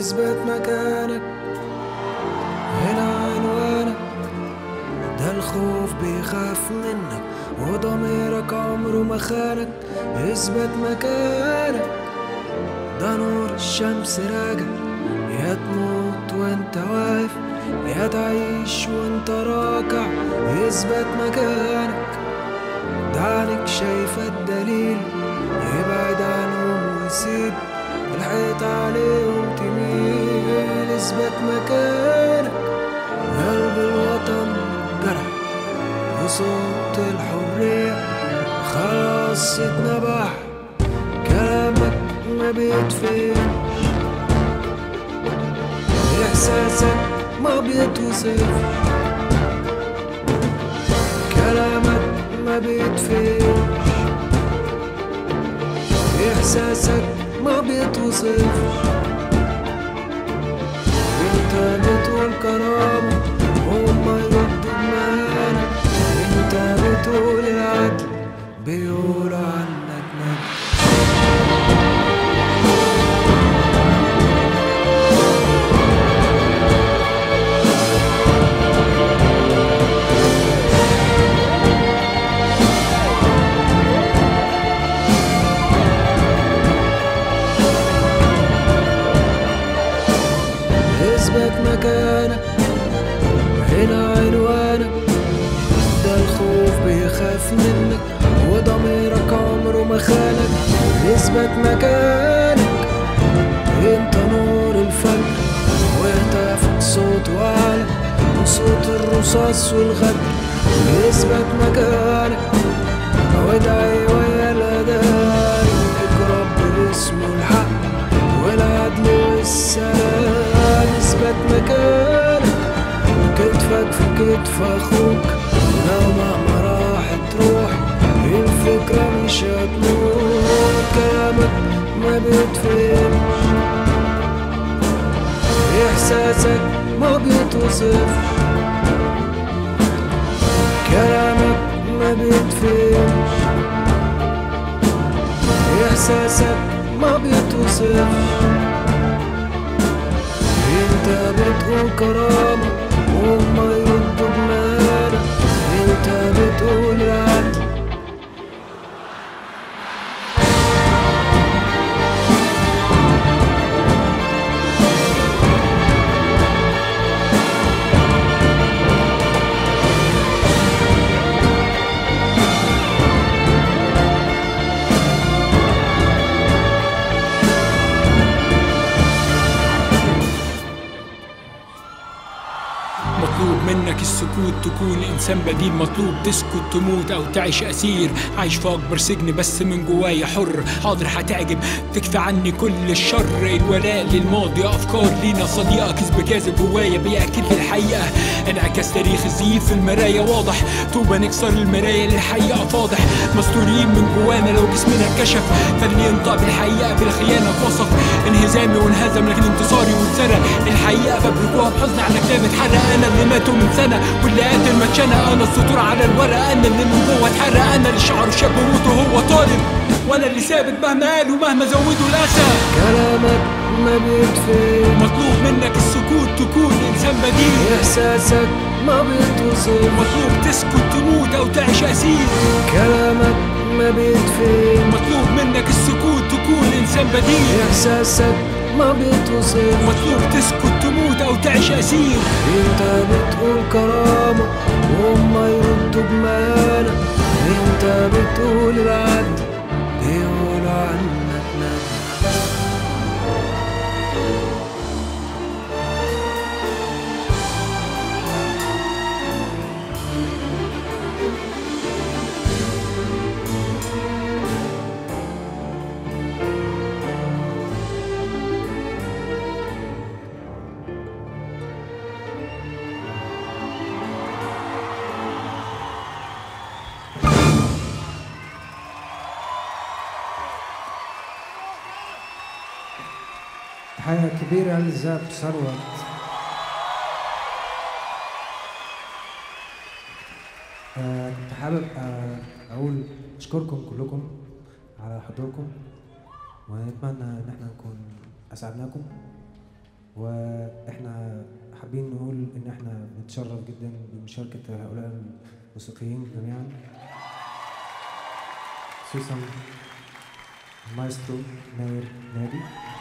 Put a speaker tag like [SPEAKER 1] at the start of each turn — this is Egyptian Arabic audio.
[SPEAKER 1] اثبت مكانك هنا عنوانك ده الخوف بيخاف منك وضميرك عمره ما خانك اثبت مكانك ده نور الشمس راجع يا تموت وانت واقف يا تعيش وانت راكع اثبت مكانك ده عينك شايفة الدليل ابعد عنهم وسيب الحيط عليهم تميل اثبت مكانك قلب الوطن جرح وصوت الحرية خلاص اتنبح كلامك ما بيتفهمش إحساسك ما بيتوصف كلامك ما بيتفهمش إحساسك ما بيتوصف انت بتقول كرامة هما يردوا بمهانة انت بتقول العدل بيقولوا عنك نبي اثبت مكانك هنا عنوانك ده الخوف بيخاف منك وضميرك عمره ما خانك اثبت مكانك انت نور الفجر ويهتف صوت وعلى من صوت الرصاص والغدر اثبت مكانك وادعي ويا الأداء اقرب باسمه الحق والعدل والسلام اثبت مكانك كتفك في كتف اخوك لو مهما راحت روح الفكرة مش هتموت كلامك ما بيتفهمش احساسك ما بيتوصف كلامك ما بيتفهمش احساسك ما بيتوصف انت بتقول كرامة وهم يردوا بمهانة انت بتقول العدل
[SPEAKER 2] مطلوب منك السكوت تكون انسان بديل مطلوب تسكت تموت او تعيش اسير عايش في اكبر سجن بس من جوايا حر حاضر هتعجب تكفي عني كل الشر الولاء للماضي افكار لينا صديقه كذب كاذب جوايا بياكد لي الحقيقه انعكاس تاريخ الزيف في المرايه واضح طوبى نكسر المرايه للحقيقه فاضح مستورين من جوانا لو جسمنا اتكشف فاللي ينطق بالحقيقه بالخيانه اتوصف انهزامي وانهزم لكن انتصاري واتسرق الحقيقه فبركوها بحزن على كتاب اتحرق انا اللي ماتوا من سنه واللي قاتل ما اتشنق انا السطور على الورق انا اللي من جوه اتحرق انا اللي شعره شاب موت وهو طالب وانا اللي ثابت مهما قالوا مهما زودوا الاسى
[SPEAKER 1] كلامك ما بيتفهم
[SPEAKER 2] مطلوب منك السكوت تكون انسان بديل
[SPEAKER 1] احساسك ما بيتوصف
[SPEAKER 2] مطلوب تسكت تموت او تعيش اسير
[SPEAKER 1] كلامك ما بيتفهم
[SPEAKER 2] مطلوب منك السكوت تكون انسان بديل
[SPEAKER 1] احساسك ما بيتوصف
[SPEAKER 2] مطلوب تسكت تموت او تعيش اسير
[SPEAKER 1] انت بتقول كرامة وهم يردوا بمهانة انت بتقول العدل بيقولوا عنك نبي
[SPEAKER 3] تحية كبيرة لزاب ثروت آه، كنت حابب آه، أقول أشكركم كلكم على حضوركم ونتمنى إن احنا نكون أسعدناكم واحنا حابين نقول ان احنا بنتشرف جدا بمشاركه هؤلاء الموسيقيين جميعا خصوصا المايسترو ناير نادي